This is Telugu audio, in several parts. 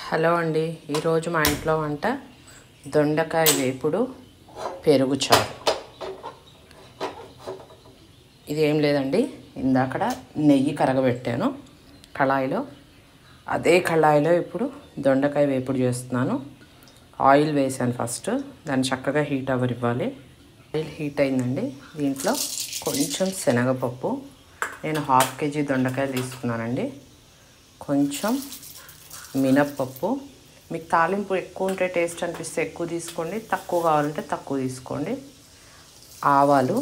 హలో అండి ఈరోజు మా ఇంట్లో వంట దొండకాయ వేపుడు పెరుగు చారు ఇది ఏం లేదండి ఇందాకడ నెయ్యి కరగబెట్టాను కళాయిలో అదే కళాయిలో ఇప్పుడు దొండకాయ వేపుడు చేస్తున్నాను ఆయిల్ వేసాను ఫస్ట్ దాన్ని చక్కగా హీట్ అవ్వనివ్వాలి ఆయిల్ హీట్ అయిందండి దీంట్లో కొంచెం శనగపప్పు నేను హాఫ్ కేజీ దొండకాయలు తీసుకున్నానండి కొంచెం మినప్పప్పు మీకు తాలింపు ఎక్కువ ఉంటే టేస్ట్ అనిపిస్తే ఎక్కువ తీసుకోండి తక్కువ కావాలంటే తక్కువ తీసుకోండి ఆవాలు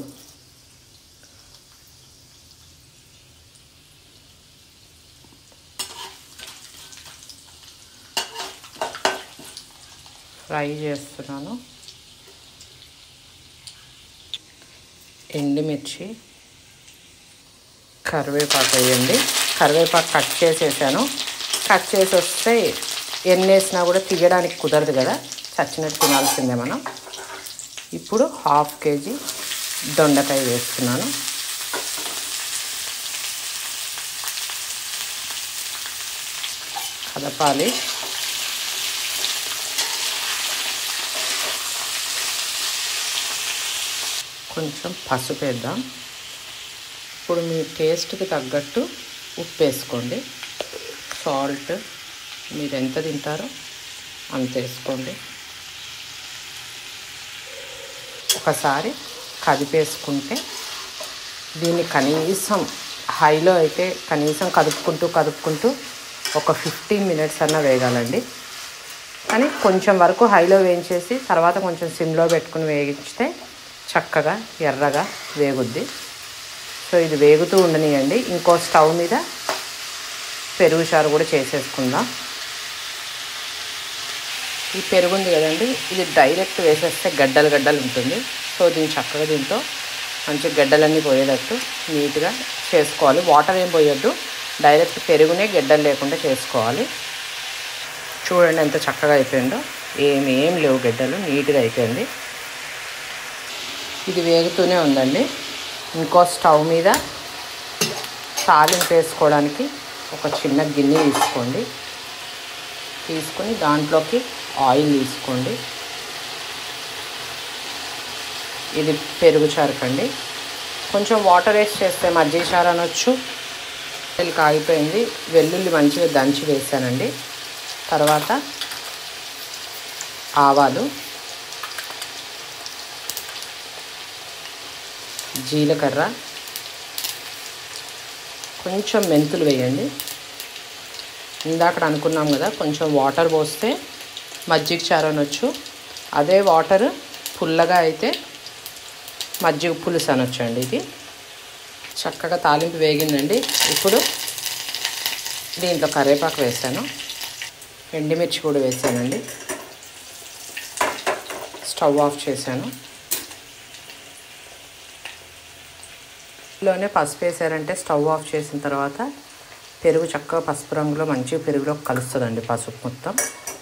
ఫ్రై చేస్తున్నాను ఎండుమిర్చి కరివేపాకు వేయండి కరివేపాకు కట్ చేసేసాను కట్ చేసి వస్తే ఎన్ని వేసినా కూడా తీయడానికి కుదరదు కదా చచ్చినట్టు తినాల్సిందే మనం ఇప్పుడు హాఫ్ కేజీ దొండకాయ వేస్తున్నాను కదపాలి కొంచెం పసుపు వేద్దాం ఇప్పుడు మీ టేస్ట్కి తగ్గట్టు ఉప్పు వేసుకోండి సాల్ట్ మీరు ఎంత తింటారో అంత వేసుకోండి ఒకసారి కదిపేసుకుంటే దీన్ని కనీసం హైలో అయితే కనీసం కదుపుకుంటూ కదుపుకుంటూ ఒక ఫిఫ్టీన్ మినిట్స్ అన్న వేగాలండి కానీ కొంచెం వరకు హైలో వేయించేసి తర్వాత కొంచెం సిమ్లో పెట్టుకుని వేయించితే చక్కగా ఎర్రగా వేగుద్ది సో ఇది వేగుతూ ఉండనియండి ఇంకో స్టవ్ మీద పెరుగు చారు కూడా చేసేసుకుందాం ఈ పెరుగు ఉంది కదండి ఇది డైరెక్ట్ వేసేస్తే గడ్డలు గడ్డలు ఉంటుంది సో దీన్ని చక్కగా దీంతో మంచి గడ్డలన్నీ పోయేటట్టు నీట్గా చేసుకోవాలి వాటర్ ఏం పోయొద్దు డైరెక్ట్ పెరుగునే గడ్డలు లేకుండా చేసుకోవాలి చూడండి ఎంత చక్కగా అయిపోయిందో ఏమి ఏం లేవు గడ్డలు నీట్గా అయిపోయింది ఇది వేగుతూనే ఉందండి ఇంకో స్టవ్ మీద తాలింపు వేసుకోవడానికి ఒక చిన్న గిన్నె తీసుకోండి తీసుకొని దాంట్లోకి ఆయిల్ తీసుకోండి ఇది పెరుగు చారుకండి కొంచెం వాటర్ వేసి చేస్తే మజ్జిగ చారు అనొచ్చు వెల్లుల్లి కాగిపోయింది వెల్లుల్లి మంచిగా దంచి వేసానండి తర్వాత ఆవాలు జీలకర్ర కొంచెం మెంతులు వేయండి ఇందాక అనుకున్నాం కదా కొంచెం వాటర్ పోస్తే మజ్జిగ చారు అనొచ్చు అదే వాటర్ పుల్లగా అయితే మజ్జిగ పులుసు అనొచ్చు అండి ఇది చక్కగా తాలింపు వేగిందండి ఇప్పుడు దీంట్లో కరివేపాకు వేసాను ఎండుమిర్చి కూడా వేసానండి స్టవ్ ఆఫ్ చేశాను లోనే పసుపు వేసారంటే స్టవ్ ఆఫ్ చేసిన తర్వాత పెరుగు చక్కగా పసుపు రంగులో మంచిగా పెరుగులో కలుస్తుందండి పసుపు మొత్తం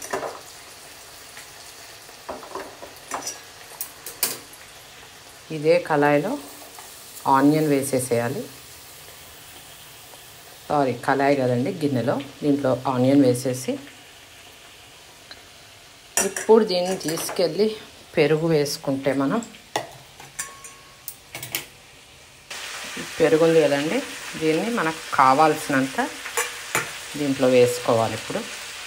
ఇదే కళాయిలో ఆనియన్ వేసేసేయాలి సారీ కళాయి కదండి గిన్నెలో దీంట్లో ఆనియన్ వేసేసి ఇప్పుడు దీన్ని తీసుకెళ్ళి పెరుగు వేసుకుంటే మనం పెరుగు ఉంది కదండి దీన్ని మనకు కావాల్సినంత దీంట్లో వేసుకోవాలి ఇప్పుడు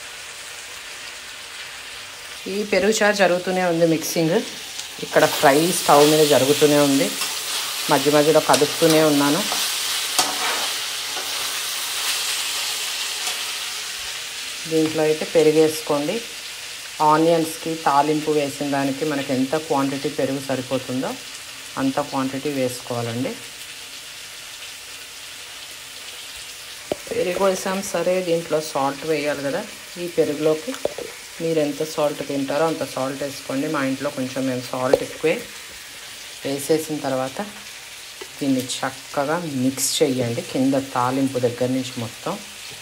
ఈ పెరుగు చారు జరుగుతూనే ఉంది మిక్సింగ్ ఇక్కడ ఫ్రై స్టవ్ మీద జరుగుతూనే ఉంది మధ్య మధ్యలో కదుపుతూనే ఉన్నాను దీంట్లో అయితే పెరుగు వేసుకోండి ఆనియన్స్కి తాలింపు వేసిన దానికి మనకి ఎంత క్వాంటిటీ పెరుగు సరిపోతుందో అంత క్వాంటిటీ వేసుకోవాలండి పెరుగు వేసాం సరే దీంట్లో సాల్ట్ వేయాలి కదా ఈ పెరుగులోకి మీరు ఎంత సాల్ట్ తింటారో అంత సాల్ట్ వేసుకోండి మా ఇంట్లో కొంచెం మేము సాల్ట్ ఎక్కువే వేసేసిన తర్వాత దీన్ని చక్కగా మిక్స్ చేయండి కింద తాలింపు దగ్గర నుంచి మొత్తం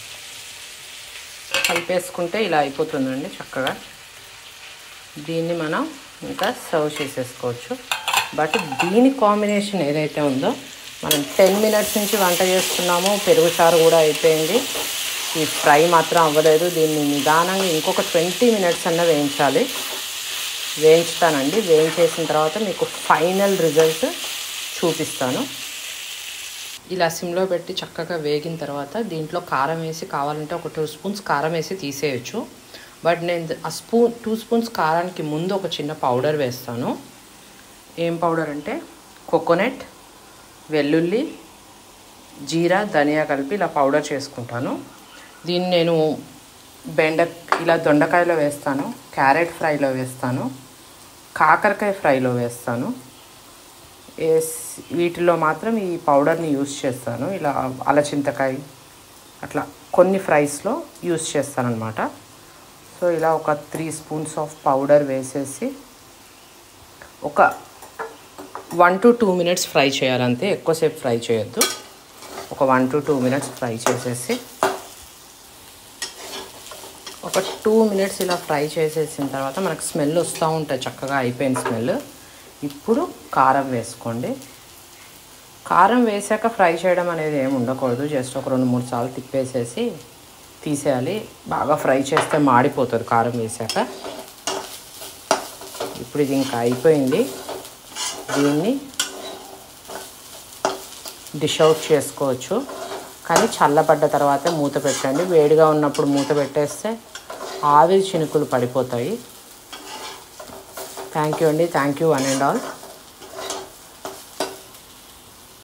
కలిపేసుకుంటే ఇలా అయిపోతుందండి చక్కగా దీన్ని మనం ఇంకా సర్వ్ చేసేసుకోవచ్చు బట్ దీని కాంబినేషన్ ఏదైతే ఉందో మనం టెన్ మినిట్స్ నుంచి వంట చేస్తున్నాము పెరుగు చారు కూడా అయిపోయింది ఈ ఫ్రై మాత్రం అవ్వలేదు దీన్ని నిదానంగా ఇంకొక ట్వంటీ మినిట్స్ అన్న వేయించాలి వేయించుతానండి వేయించేసిన తర్వాత మీకు ఫైనల్ రిజల్ట్ చూపిస్తాను ఇలా సిమ్లో పెట్టి చక్కగా వేగిన తర్వాత దీంట్లో కారం వేసి కావాలంటే ఒక టూ స్పూన్స్ కారం వేసి తీసేయచ్చు బట్ నేను ఆ స్పూన్ టూ స్పూన్స్ కారానికి ముందు ఒక చిన్న పౌడర్ వేస్తాను ఏం పౌడర్ అంటే కోకోనట్ వెల్లుల్లి జీరా ధనియా కలిపి ఇలా పౌడర్ చేసుకుంటాను దీన్ని నేను బెండ ఇలా దొండకాయలో వేస్తాను క్యారెట్ ఫ్రైలో వేస్తాను కాకరకాయ ఫ్రైలో వేస్తాను వేసి వీటిలో మాత్రం ఈ పౌడర్ని యూస్ చేస్తాను ఇలా అలచింతకాయ అట్లా కొన్ని ఫ్రైస్లో యూస్ చేస్తానన్నమాట సో ఇలా ఒక త్రీ స్పూన్స్ ఆఫ్ పౌడర్ వేసేసి ఒక one to two minutes fry చేయాలంతే ఎక్కువసేపు ఫ్రై చేయొద్దు ఒక one to two minutes fry చేసేసి ఒక టూ మినిట్స్ ఇలా ఫ్రై చేసేసిన తర్వాత మనకు స్మెల్ వస్తూ ఉంటుంది చక్కగా అయిపోయిన స్మెల్ ఇప్పుడు కారం వేసుకోండి కారం వేసాక ఫ్రై చేయడం అనేది ఏమి ఉండకూడదు జస్ట్ ఒక రెండు మూడు సార్లు తిప్పేసేసి తీసేయాలి బాగా ఫ్రై చేస్తే మాడిపోతుంది కారం వేసాక ఇప్పుడు ఇది ఇంకా అయిపోయింది దీన్ని డిష్ అవుట్ చేసుకోవచ్చు కానీ చల్లబడ్డ తర్వాత మూత పెట్టండి వేడిగా ఉన్నప్పుడు మూత పెట్టేస్తే ఆవిరి చినుకులు పడిపోతాయి థ్యాంక్ యూ అండి thank you one and all